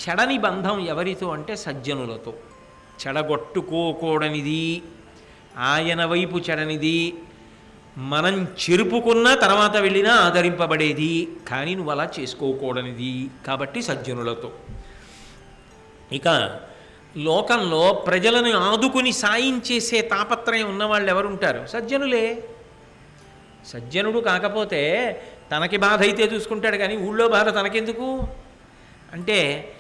చెడని బంధం ఎవరితో అంటే సజ్జనులతో చెడగొట్టుకోకూడనిది ఆయన వైపు చెడనిది మనం చెరుపుకున్న తర్వాత వెళ్ళినా ఆదరింపబడేది కానీ నువ్వు అలా చేసుకోకూడనిది కాబట్టి సజ్జనులతో ఇక లోకంలో ప్రజలను ఆదుకుని సాయం చేసే తాపత్రయం ఉన్నవాళ్ళు ఎవరుంటారు సజ్జనులే సజ్జనుడు కాకపోతే తనకి బాధ అయితే చూసుకుంటాడు కానీ ఊళ్ళో బాధ తనకెందుకు అంటే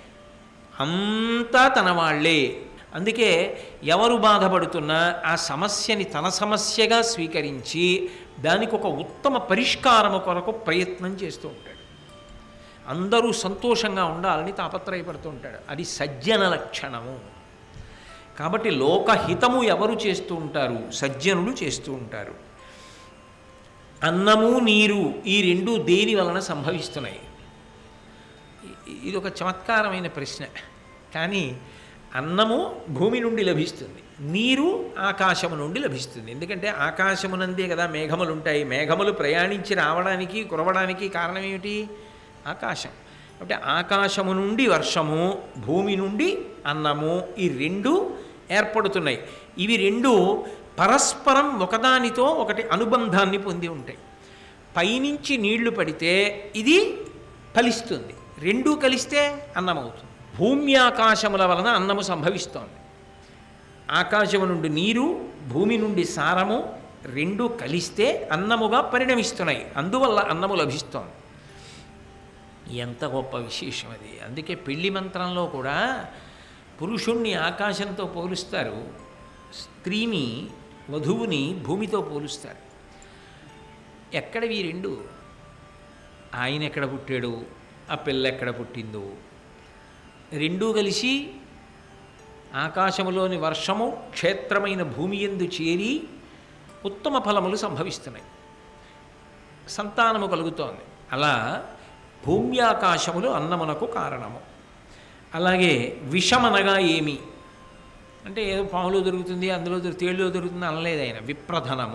అంతా తన వాళ్ళే అందుకే ఎవరు బాధపడుతున్నా ఆ సమస్యని తన సమస్యగా స్వీకరించి దానికి ఒక ఉత్తమ పరిష్కారము కొరకు ప్రయత్నం చేస్తూ ఉంటాడు అందరూ సంతోషంగా ఉండాలని తాపత్రయపడుతూ ఉంటాడు అది సజ్జన లక్షణము కాబట్టి లోకహితము ఎవరు చేస్తూ ఉంటారు సజ్జనులు చేస్తూ ఉంటారు అన్నము నీరు ఈ రెండు దేని వలన సంభవిస్తున్నాయి ఇ- ఇది ఒక చమత్కారమైన ప్రశ్న కానీ అన్నము భూమి నుండి లభిస్తుంది నీరు ఆకాశము నుండి లభిస్తుంది ఎందుకంటే ఆకాశమునందే కదా మేఘములు ఉంటాయి మేఘములు ప్రయాణించి రావడానికి కురవడానికి కారణం ఏమిటి ఆకాశం కాబట్టి ఆకాశము నుండి వర్షము భూమి నుండి అన్నము ఈ రెండు ఏర్పడుతున్నాయి ఇవి రెండు పరస్పరం ఒకదానితో ఒకటి అనుబంధాన్ని పొంది ఉంటాయి పైనుంచి నీళ్లు పడితే ఇది ఫలిస్తుంది రెండూ కలిస్తే అన్నం అవుతుంది భూమి ఆకాశముల వలన అన్నము సంభవిస్తోంది ఆకాశము నుండి నీరు భూమి నుండి సారము రెండు కలిస్తే అన్నముగా పరిణమిస్తున్నాయి అందువల్ల అన్నము లభిస్తోంది ఎంత గొప్ప విశేషం అది అందుకే పెళ్లి మంత్రంలో కూడా పురుషుణ్ణి ఆకాశంతో పోలుస్తారు స్త్రీని వధువుని భూమితో పోలుస్తారు ఎక్కడవి ఈ రెండు ఆయన ఎక్కడ పుట్టాడు ఆ పిల్ల ఎక్కడ పుట్టిందో రెండూ కలిసి ఆకాశములోని వర్షము క్షేత్రమైన భూమి ఎందు చేరి ఉత్తమ ఫలములు సంభవిస్తున్నాయి సంతానము కలుగుతోంది అలా భూమ్యాకాశములు అన్నమునకు కారణము అలాగే విషమనగా ఏమి అంటే ఏదో పాములో దొరుకుతుంది అందులో దొరు- తేళ్ళలో దొరుకుతుంది అనలేదు ఆయన విప్రధనము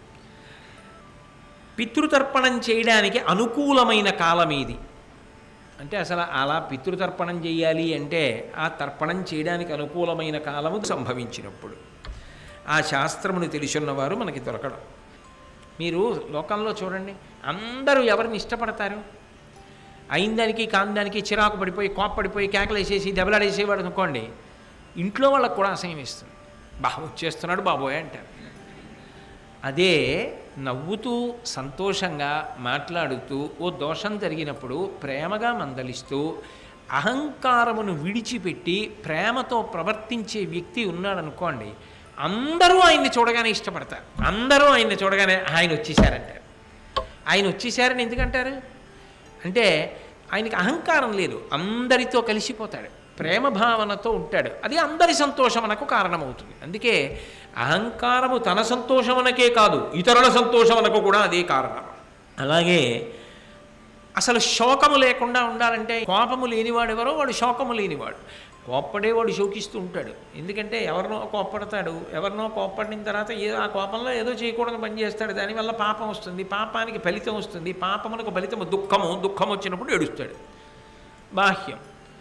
పితృతర్పణం చేయడానికి అనుకూలమైన కాలం ఇది అంటే అసలు అలా పితృతర్పణం చేయాలి అంటే ఆ తర్పణం చేయడానికి అనుకూలమైన కాలము సంభవించినప్పుడు ఆ శాస్త్రమును తెలుసున్నవారు మనకి దొరకడం మీరు లోకంలో చూడండి అందరూ ఎవరిని ఇష్టపడతారు అయిన దానికి కాని దానికి చిరాకు పడిపోయి కోప్పడిపోయి కేకలేసేసి దెబ్బలాడేసేవాడు అనుకోండి ఇంట్లో వాళ్ళకు కూడా అసహ్యం ఇస్తుంది బా వచ్చేస్తున్నాడు బాబోయ్ అంటారు అదే నవ్వుతూ సంతోషంగా మాట్లాడుతూ ఓ దోషం జరిగినప్పుడు ప్రేమగా మందలిస్తూ అహంకారమును విడిచిపెట్టి ప్రేమతో ప్రవర్తించే వ్యక్తి ఉన్నాడనుకోండి అందరూ ఆయన్ని చూడగానే ఇష్టపడతారు అందరూ ఆయన్ని చూడగానే ఆయన వచ్చేసారంటారు ఆయన వచ్చేసారని ఎందుకంటారు అంటే ఆయనకి అహంకారం లేదు అందరితో కలిసిపోతాడు ప్రేమ భావనతో ఉంటాడు అది అందరి సంతోషమునకు కారణమవుతుంది అందుకే అహంకారము తన సంతోషమునకే కాదు ఇతరుల సంతోషమునకు కూడా అదే కారణం అలాగే అసలు శోకము లేకుండా ఉండాలంటే కోపము లేనివాడెవరో వాడు శోకము లేనివాడు కోప్పడేవాడు శోకిస్తూ ఉంటాడు ఎందుకంటే ఎవరినో కోప్పడతాడు ఎవరినో కోప్పడిన తర్వాత ఏ ఆ కోపంలో ఏదో చేయకూడని పని చేస్తాడు దానివల్ల పాపం వస్తుంది పాపానికి ఫలితం వస్తుంది పాపమునకు ఫలితము దుఃఖము దుఃఖం వచ్చినప్పుడు ఏడుస్తాడు బాహ్యం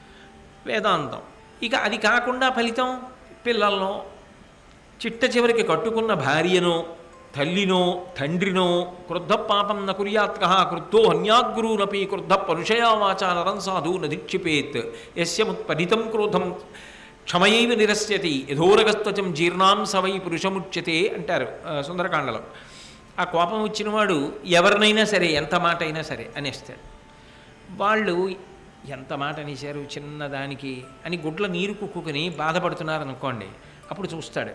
వేదాంతం ఇక అది కాకుండా ఫలితం పిల్లలను చిట్ట చివరికి కట్టుకున్న భార్యనో తల్లినో తండ్రినో క్రుద్ధ పాపం న కుర్యాత్క క్రుద్ధో హన్యాగ్రూనపి క్రుద్ధ పరుషయా వాచా నరం సాధు నధిక్షిపేత్ యస్యముత్పదితం క్రోధం క్షమయైవ నిరస్యతి యథోరగస్త్వచం జీర్ణాం సవై పురుషముచ్యతే అంటారు ఆ, సుందరకాండలో ఆ కోపం వచ్చినవాడు ఎవరినైనా సరే ఎంత మాట అయినా సరే అనేస్తాడు వాళ్ళు ఎంత మాట అనేశారు చిన్నదానికి అని గుడ్ల నీరు కుక్కుని బాధపడుతున్నారు అనుకోండి అప్పుడు చూస్తాడు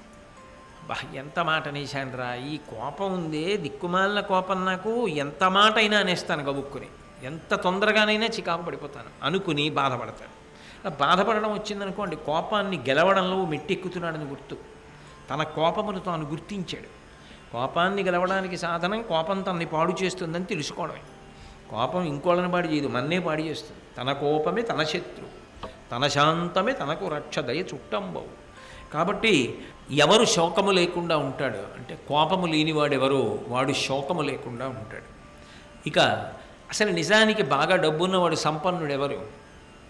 బా ఎంత మాట అనేశానురా ఈ కోపం ఉందే దిక్కుమాలిన కోపం నాకు ఎంత మాట అయినా అనేస్తాను గబుక్కుని ఎంత తొందరగానైనా చికాకు పడిపోతాను అనుకుని బాధపడతాను అలా బాధపడడం వచ్చిందనుకోండి కోపాన్ని గెలవడంలో మెట్టెక్కుతున్నాడని గుర్తు తన కోపమును తాను గుర్తించాడు కోపాన్ని గెలవడానికి సాధనం కోపం తనని పాడు చేస్తుందని తెలుసుకోవడమే కోపం ఇంకోళ్ళని పాడు చేయదు మన్నే పాడు చేస్తుంది తన కోపమే తన శత్రు తన శాంతమే తనకు రక్ష దయ చుట్టంబవు కాబట్టి ఎవరు శోకము లేకుండా ఉంటాడు అంటే కోపము లేనివాడెవరో వాడు శోకము లేకుండా ఉంటాడు ఇక అసలు నిజానికి బాగా డబ్బున్నవాడు సంపన్నుడు ఎవరు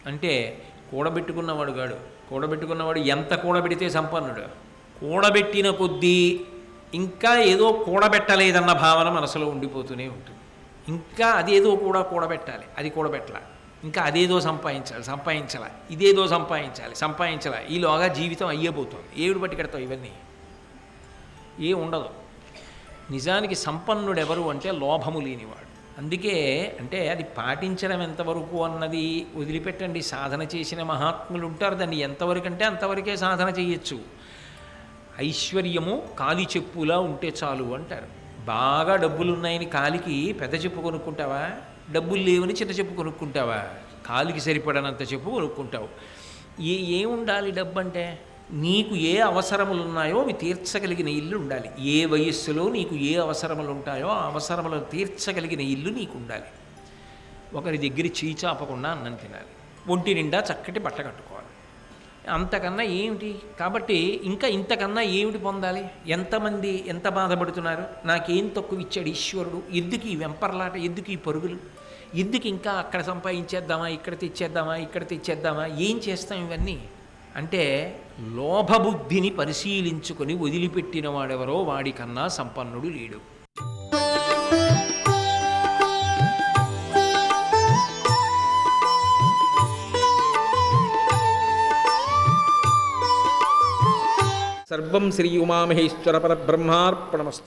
అంటే కూడబెట్టుకున్నవాడు గాడు కూడబెట్టుకున్నవాడు ఎంత కూడబెడితే సంపన్నుడు కూడబెట్టిన కొద్దీ ఇంకా ఏదో కూడబెట్టలేదన్న భావన మనసులో ఉండిపోతూనే ఉంటుంది ఇంకా అదేదో కూడా కూడబెట్టాలి అది కూడబెట్టాల ఇంకా అదేదో సంపాదించాలి సంపాదించాల ఇదేదో సంపాదించాలి సంపాదించాల ఈలోగా జీవితం అయ్యేపోతుంది ఏడు బట్టి కడతావు ఇవన్నీ ఏ ఉండదు నిజానికి సంపన్నుడు ఎవరు అంటే లోభము లేనివాడు అందుకే అంటే అది పాటించడం ఎంతవరకు అన్నది వదిలిపెట్టండి సాధన చేసిన మహాత్ములు ఉంటారు దాన్ని ఎంతవరకు అంటే అంతవరకే సాధన చేయొచ్చు ఐశ్వర్యము కాలి చెప్పులా ఉంటే చాలు అంటారు బాగా డబ్బులు ఉన్నాయని కాలికి పెద్ద చెప్పు కొనుక్కుంటావా డబ్బులు లేవని చిన్న చెప్పు కొనుక్కుంటావా కాలికి సరిపడనంత చెప్పు కొనుక్కుంటావు ఏ ఏముండాలి డబ్బు అంటే నీకు ఏ అవసరములు ఉన్నాయో అవి తీర్చగలిగిన ఇల్లు ఉండాలి ఏ వయస్సులో నీకు ఏ అవసరములు ఉంటాయో ఆ అవసరములను తీర్చగలిగిన ఇల్లు నీకు ఉండాలి ఒకరి దగ్గర చీచాపకుండా అన్నం తినాలి ఒంటి నిండా చక్కటి బట్ట కట్టుకోవాలి అంతకన్నా ఏమిటి కాబట్టి ఇంకా ఇంతకన్నా ఏమిటి పొందాలి ఎంతమంది ఎంత బాధపడుతున్నారు నాకేం తక్కువ ఇచ్చాడు ఈశ్వరుడు ఎందుకు ఈ వెంపర్లాట ఎందుకు ఈ పరుగులు ఎందుకు ఇంకా అక్కడ సంపాదించేద్దామా ఇక్కడ తెచ్చేద్దామా ఇక్కడ తెచ్చేద్దామా ఏం చేస్తాం ఇవన్నీ అంటే లోభబుద్ధిని పరిశీలించుకొని వదిలిపెట్టిన వాడెవరో వాడికన్నా సంపన్నుడు లేడు సర్వం శ్రీ ఉమామహేశ్వర పరబ్రహ్మార్పణమస్తు